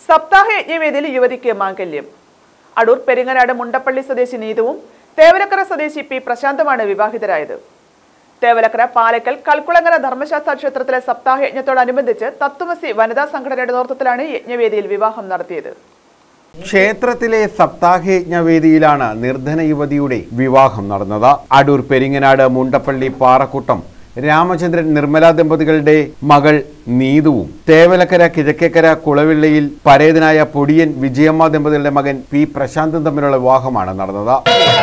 സപ്താഹ യജ്ഞവേദിയിൽ യുവതിക്ക് മാംഗല്യം അടൂർ പെരിങ്ങനാട് മുണ്ടപ്പള്ളി സ്വദേശി നീതുവും തേവലക്കര സ്വദേശി പി പ്രശാന്തുമാണ് വിവാഹിതരായത് തേവലക്കര പാലക്കൽ കൽക്കുളങ്ങര ധർമ്മശാസ്ത്ര ക്ഷേത്രത്തിലെ സപ്താഹ യജ്ഞത്തോടനുബന്ധിച്ച് തത്വമസി വനിതാ സംഘടനയുടെ നേതൃത്വത്തിലാണ് യജ്ഞവേദിയിൽ വിവാഹം നടത്തിയത് ക്ഷേത്രത്തിലെ സപ്താഹയജ്ഞവേദിയിലാണ് നിർധന യുവതിയുടെ വിവാഹം നടന്നത് അടൂർ പെരിങ്ങനാട് മുണ്ടപ്പള്ളി പാറക്കുട്ടം രാമചന്ദ്രൻ നിർമ്മല ദമ്പതികളുടെ മകൾ നീതുവും തേവലക്കര കിഴക്കേക്കര കുളവിള്ളയിൽ പരേതനായ പൊടിയൻ വിജയമ്മ ദമ്പതികളുടെ മകൻ പി പ്രശാന്തും തമ്മിലുള്ള വിവാഹമാണ് നടന്നത്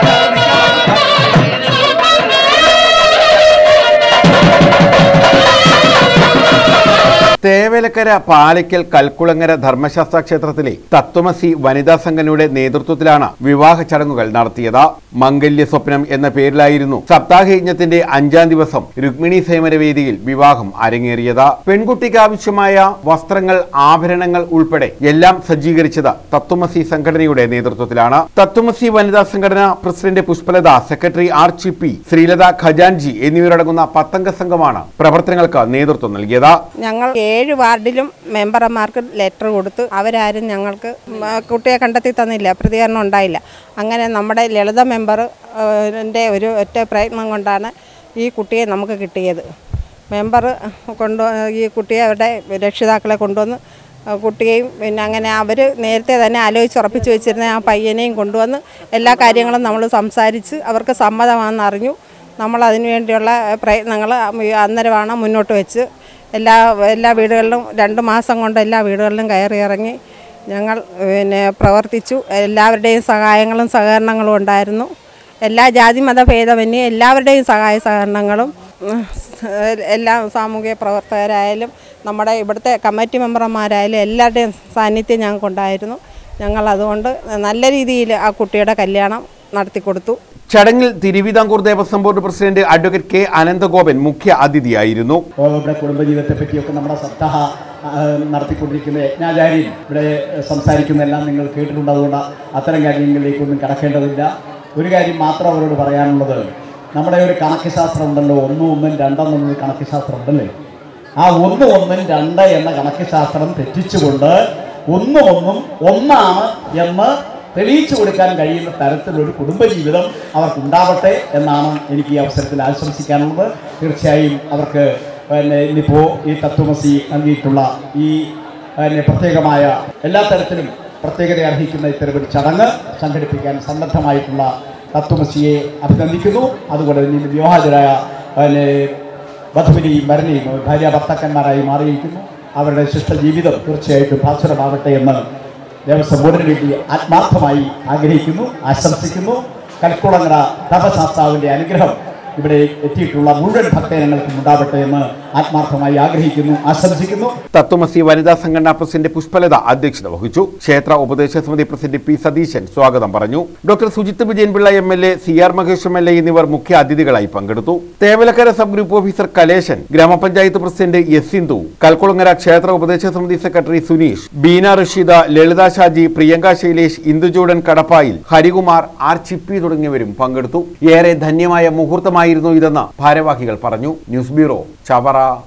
തേവലക്കര പാലയ്ക്കൽ കൽക്കുളങ്ങര ധർമ്മശാസ്ത്ര ക്ഷേത്രത്തിലെ തത്വമസി വനിതാ സംഘടനയുടെ നേതൃത്വത്തിലാണ് വിവാഹ ചടങ്ങുകൾ നടത്തിയത് മംഗല്യ സ്വപ്നം എന്ന പേരിലായിരുന്നു സപ്താഹയജ്ഞത്തിന്റെ അഞ്ചാം ദിവസം രുക്മിണി സേമരവേദിയിൽ വിവാഹം അരങ്ങേറിയത് പെൺകുട്ടിക്ക് ആവശ്യമായ വസ്ത്രങ്ങൾ ആഭരണങ്ങൾ ഉൾപ്പെടെ എല്ലാം സജ്ജീകരിച്ചത് തത്വമസി സംഘടനയുടെ നേതൃത്വത്തിലാണ് തത്വമസി വനിതാ സംഘടന president Pushpalatha secretary R Chippi Sreelatha ഖജാൻജി എന്നിവരടങ്ങുന്ന പത്തംഗ സംഘമാണ് പ്രവർത്തനങ്ങൾക്ക് നേതൃത്വം നൽകിയത് ഞങ്ങൾ ഏഴ് വാർഡിലും മെമ്പർമാർക്ക് ലെറ്റർ കൊടുത്തു അവരാരും ഞങ്ങൾക്ക് ഉം, ആ, കുട്ടിയെ കണ്ടെത്തി തന്നില്ല പ്രതികരണം ഉണ്ടായില്ല അങ്ങനെ നമ്മുടെ ലളിത മെമ്പർ ൻ്റെ ഒരു ഒറ്റ പ്രയത്നം കൊണ്ടാണ് ഈ കുട്ടിയെ നമുക്ക് കിട്ടിയത് മെമ്പർ കൊണ്ടു ഈ കുട്ടിയെ അവരുടെ രക്ഷിതാക്കളെ കൊണ്ടുവന്ന് ആ, കുട്ടിയെയും പിന്നെ അങ്ങനെ അവർ നേരത്തെ തന്നെ ആലോചിച്ച് ഉറപ്പിച്ച് വെച്ചിരുന്ന ആ പയ്യനെയും കൊണ്ടുവന്ന് എല്ലാ കാര്യങ്ങളും നമ്മൾ സംസാരിച്ച് അവർക്ക് സമ്മതമാണെന്ന് അറിഞ്ഞു നമ്മൾ അതിനു വേണ്ടിയുള്ള പ്രയത്നങ്ങൾ അന്നേരമാണ് മുന്നോട്ട് വെച്ച് എല്ലാ എല്ലാ വീടുകളിലും രണ്ട് മാസം കൊണ്ട് എല്ലാ വീടുകളിലും കയറി ഇറങ്ങി ഞങ്ങൾ പിന്നെ പ്രവർത്തിച്ചു എല്ലാവരുടെയും സഹായങ്ങളും സഹകരണങ്ങളും ഉണ്ടായിരുന്നു എല്ലാ ജാതി മത ഭേദമന്യേ എല്ലാവരുടെയും സഹായ സഹകരണങ്ങളും ഉം, എല്ലാ സാമൂഹിക പ്രവർത്തകരായാലും നമ്മുടെ ഇവിടുത്തെ കമ്മിറ്റി മെമ്പർമാരായാലും എല്ലാവരുടെയും സാന്നിധ്യം ഞങ്ങൾക്കുണ്ടായിരുന്നു ഞങ്ങൾ അതുകൊണ്ട് നല്ല രീതിയിൽ ആ കുട്ടിയുടെ കല്യാണം നടത്തിക്കൊടുത്തു ചടങ്ങിൽ Thiruvithamkoor Devaswom board president advocate K Ananthagopan മുഖ്യ അതിഥിയായിരുന്നു ഇവിടെ കുടുംബജീവിതത്തെ പറ്റിയൊക്കെ നമ്മുടെ സപ്താഹ ആ, നടത്തിക്കൊണ്ടിരിക്കുന്ന യജ്ഞാചാര്യൻ ഇവിടെ സംസാരിക്കുന്നതെല്ലാം നിങ്ങൾ കേട്ടിട്ടുണ്ട് അതുകൊണ്ട് അത്തരം കാര്യങ്ങളിലേക്കൊന്നും കടക്കേണ്ടതില്ല ഒരു കാര്യം മാത്രം അവരോട് പറയാനുള്ളത് നമ്മുടെ ഒരു കണക്ക് ശാസ്ത്രം ഉണ്ടല്ലോ ഒന്നും ഒന്നും രണ്ടെന്നൊരു കണക്ക് ശാസ്ത്രം ഉണ്ടല്ലേ ആ ഒന്ന് ഒന്നും രണ്ട് എന്ന കണക്ക് ശാസ്ത്രം തെറ്റിച്ചുകൊണ്ട് ഒന്നും ഒന്നും ഒന്നാണ് എന്ന് തെളിയിച്ചു കൊടുക്കാൻ കഴിയുന്ന തരത്തിലൊരു കുടുംബജീവിതം അവർക്കുണ്ടാവട്ടെ എന്നാണ് എനിക്ക് ഈ അവസരത്തിൽ ആശംസിക്കാനുള്ളത് തീർച്ചയായും അവർക്ക് പിന്നെ ഇന്നിപ്പോൾ ഈ തത്വമസി നൽകിയിട്ടുള്ള ഈ പിന്നെ പ്രത്യേകമായ എല്ലാ തരത്തിലും പ്രത്യേകത അർഹിക്കുന്ന ഇത്തരമൊരു ചടങ്ങ് സംഘടിപ്പിക്കാൻ സന്നദ്ധമായിട്ടുള്ള തത്വമസിയെ അഭിനന്ദിക്കുന്നു അതുപോലെ തന്നെ ഇന്ന് വിവാഹിതരായ പിന്നെ വധുവിനെയും വരനെയും ഭാര്യ ഭർത്താക്കന്മാരായി മാറിയിരിക്കുന്നു അവരുടെ ശിഷ്ട ജീവിതം തീർച്ചയായിട്ടും ഭാസുരമാകട്ടെ എന്ന് ദേവസ്വം ബോർഡിന് വേണ്ടി ആത്മാർത്ഥമായി ആഗ്രഹിക്കുന്നു ആശംസിക്കുന്നു കൽക്കുളങ്ങര തപശാസ്താവിൻ്റെ അനുഗ്രഹം ഇവിടെ എത്തിയിട്ടുള്ള മുഴുവൻ ഭക്തജനങ്ങൾക്കും ഉണ്ടാവട്ടെ എന്ന് ആത്മാർത്ഥമായി ആഗ്രഹിക്കുന്നു ആശംസിക്കുന്നു തത്വമസി വനിതാ സംഘടനാ പ്രസിഡന്റ് പുഷ്പലത അധ്യക്ഷത വഹിച്ചു ക്ഷേത്ര ഉപദേശ സമിതി പ്രസിഡന്റ് പി സതീശൻ സ്വാഗതം പറഞ്ഞു doctor Sujith Vijayanpillai M L A C R Mahesh M L A എന്നിവർ മുഖ്യ അതിഥികളായി പങ്കെടുത്തു Thevalakkara sub group officer Kaleshan grama panchayat president S Sindhu Kalkulangara ക്ഷേത്ര ഉപദേശ സമിതി സെക്രട്ടറി സുനീഷ് ബീന റഷീദ ലളിത ഷാജി പ്രിയങ്ക ശൈലേഷ് ഇന്ദുചൂടൻ കടപ്പായിൽ ഹരികുമാർ ആർ ചിപ്പി തുടങ്ങിയവരും പങ്കെടുത്തു ഏറെ ധന്യമായ മുഹൂർത്തമായിരുന്നു ഇതെന്ന് ഭാരവാഹികൾ പറഞ്ഞു ന്യൂസ് ബ്യൂറോ ചവറ